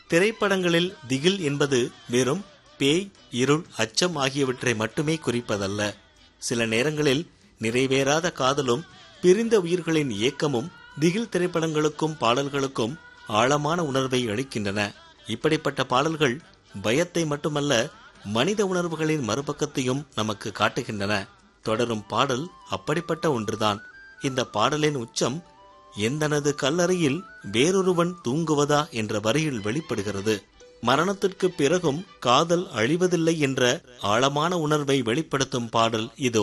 திரைப்படங்களில் திகில் என்பது வெறும் பேய் இருள் அச்சம் ஆகியவற்றை மட்டுமே குறிப்பதல்ல சில நேரங்களில் நிறைவேறாத காதலும் பிரிந்த உயிர்களின் ஏக்கமும் திகில் திரைப்படங்களுக்கும் பாடல்களுக்கும் ஆழமான உணர்வை அளிக்கின்றன இப்படிப்பட்ட பாடல்கள் பயத்தை மட்டுமல்ல மனித உணர்வுகளின் மறுபக்கத்தையும் நமக்கு காட்டுகின்றன தொடரும் பாடல் அப்படிப்பட்ட ஒன்றுதான் இந்த பாடலின் உச்சம் எந்தனது கல்லறையில் வேறொருவன் தூங்குவதா என்ற வரியில் வெளிப்படுகிறது மரணத்திற்கு பிறகும் காதல் அழிவதில்லை என்ற ஆழமான உணர்வை வெளிப்படுத்தும் பாடல் இதோ